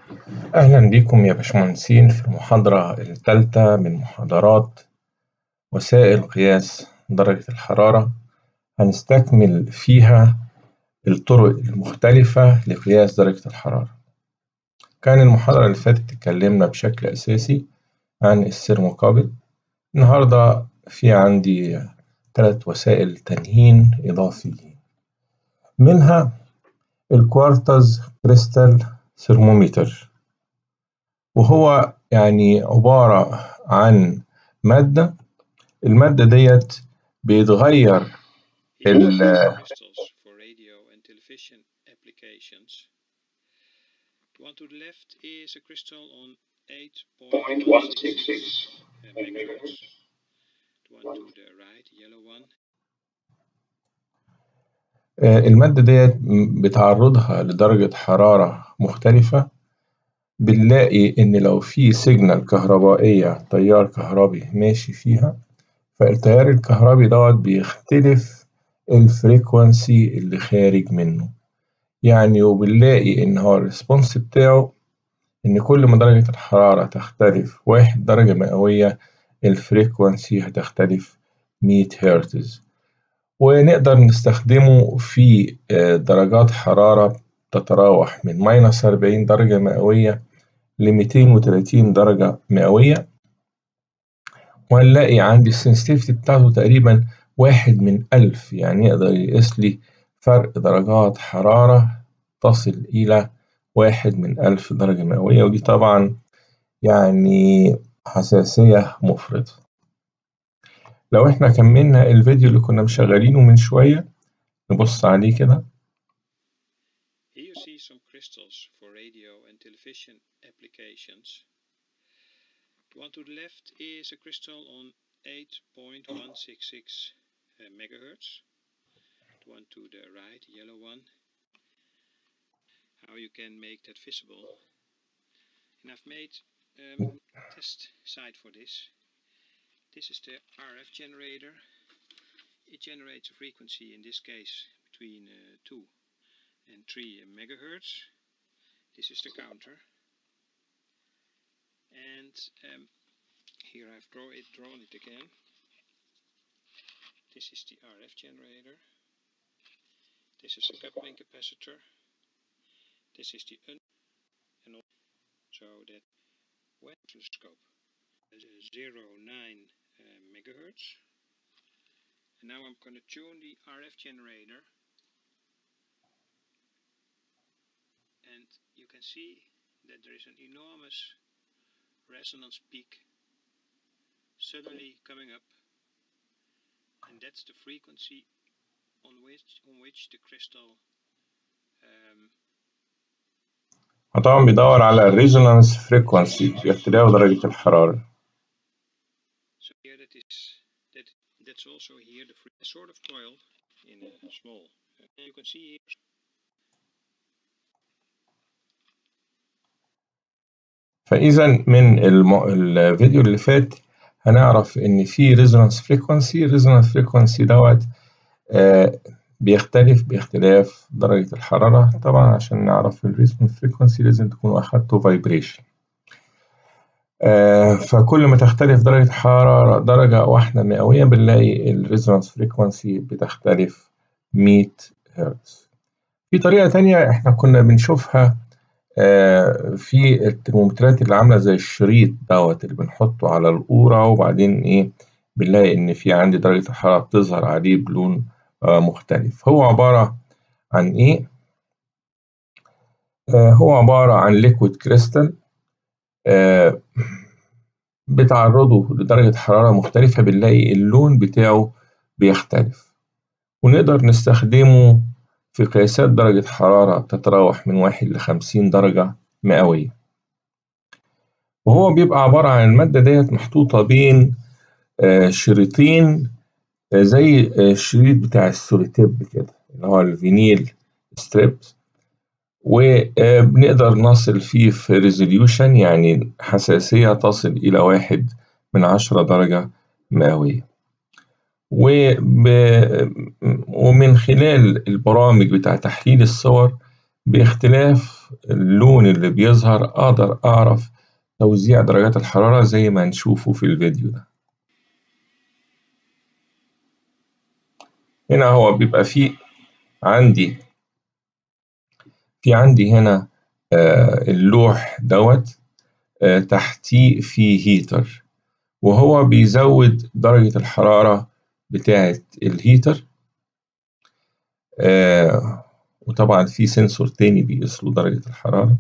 أهلا بكم يا باشمهندسين في المحاضرة الثالثة من محاضرات وسائل قياس درجة الحرارة هنستكمل فيها الطرق المختلفة لقياس درجة الحرارة كان المحاضرة اللي فاتت اتكلمنا بشكل أساسي عن السيرموكابل النهاردة في عندي ثلاث وسائل تانيين إضافيين منها الكوارتز كريستال ثرمومتر وهو يعني عبارة عن مادة المادة ديت بيتغير ال crystals for radio and television applications. The one to the left is a crystal on 8.166 megahertz. The one to the right, yellow one, المادة ديت بتعرضها لدرجة حرارة مختلفة بنلاقي إن لو في سيجنال كهربائية تيار كهربي ماشي فيها فالتيار الكهربي دوت بيختلف الفريكونسي اللي خارج منه يعني وبنلاقي إن هو الريسبونس بتاعه إن كل ما درجة الحرارة تختلف واحد درجة مئوية الفريكونسي هتختلف 100 هرتز ونقدر نستخدمه في درجات حرارة تتراوح من ماينس 40 درجة مئوية ل 230 درجة مئوية وهنلاقي عندي السنسيتيفيتي بتاعته تقريبا واحد من ألف يعني يقدر يقيس لي فرق درجات حرارة تصل إلى واحد من ألف درجة مئوية ودي طبعا يعني حساسية مفرطة لو احنا كملنا الفيديو اللي كنا مشغلينه من شوية نبص عليه كده Here you see some crystals for radio and television applications. The one to the left is a crystal on 8.166 uh, megahertz. The one to the right, yellow one. How you can make that visible. And I've made um, a test site for this. This is the RF generator. It generates a frequency in this case between uh, 2 and 3 megahertz. This is the counter. And um, here I've draw it, drawn it again. This is the RF generator. This is a coupling capacitor. This is the un and all, so that when oscilloscope is a 0, 9 uh, megahertz. And now I'm going to tune the RF generator and you can see that there is an enormous resonance peak suddenly coming up and that's the frequency on which on which the crystal um, طبعا بيدور على الريزونانس فريكونسي باختلاف درجة الحرارة so here that is that that's also here the free, sort of coil in a small uh, you can see here فإذا من الم... الفيديو اللي فات هنعرف إن في ريزونانس فريكونسي الريزونانس فريكونسي دوت آه بيختلف باختلاف درجة الحرارة طبعا عشان نعرف الريزونانس فريكونسي لازم تكونوا أخدتوا فايبريشن آه فكل ما تختلف درجة الحرارة درجة واحدة مئوية بنلاقي الريزونانس فريكونسي بتختلف 100 هرتز في طريقة تانية احنا كنا بنشوفها في الترمومترات اللي عاملة زي الشريط دوت اللي بنحطه على القورة وبعدين إيه بنلاقي إن في عندي درجة الحرارة بتظهر عليه بلون مختلف هو عبارة عن إيه؟ هو عبارة عن ليكويد كريستال بتعرضه لدرجة حرارة مختلفة بنلاقي اللون بتاعه بيختلف ونقدر نستخدمه في قياسات درجة حرارة تتراوح من واحد لخمسين درجة مئوية وهو بيبقى عبارة عن المادة ديت محطوطة بين شريطين زي الشريط بتاع السوليتيب كده اللي هو الفينيل ستريبس وبنقدر نصل فيه في ريزوليوشن يعني حساسية تصل إلى واحد من عشرة درجة مئوية وب... ومن خلال البرامج بتاع تحليل الصور باختلاف أعرف اللون اللي بيظهر أقدر أعرف توزيع درجات الحرارة زي ما هنشوفه في الفيديو ده هنا هو بيبقى فيه عندي في عندي هنا آه اللوح دوت آه تحتيه فيه هيتر وهو بيزود درجة الحرارة بتاعة الهيتر آه وطبعا في سنسور تاني بيقيس له درجة الحرارة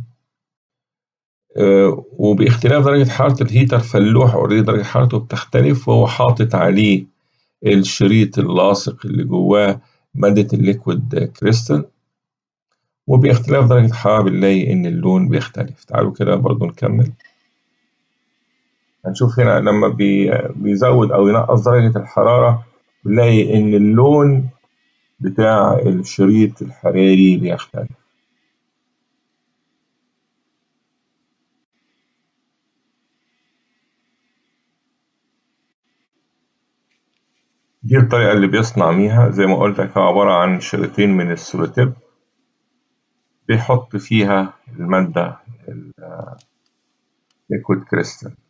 آه وباختلاف درجة حرارة الهيتر فاللوح اوريدي درجة حرارته بتختلف وهو حاطط عليه الشريط اللاصق اللي جواه مادة الليكويد كريستال وباختلاف درجة الحرارة بنلاقي إن اللون بيختلف تعالوا كده برضو نكمل هنشوف هنا لما بي بيزود أو ينقص درجة الحرارة بنلاقي إن اللون بتاع الشريط الحراري بيختلف دي الطريقة اللي بيصنع بيها زي ما قلت لك عبارة عن شريطين من السولوتيب بيحط فيها المادة الليكويد كريستال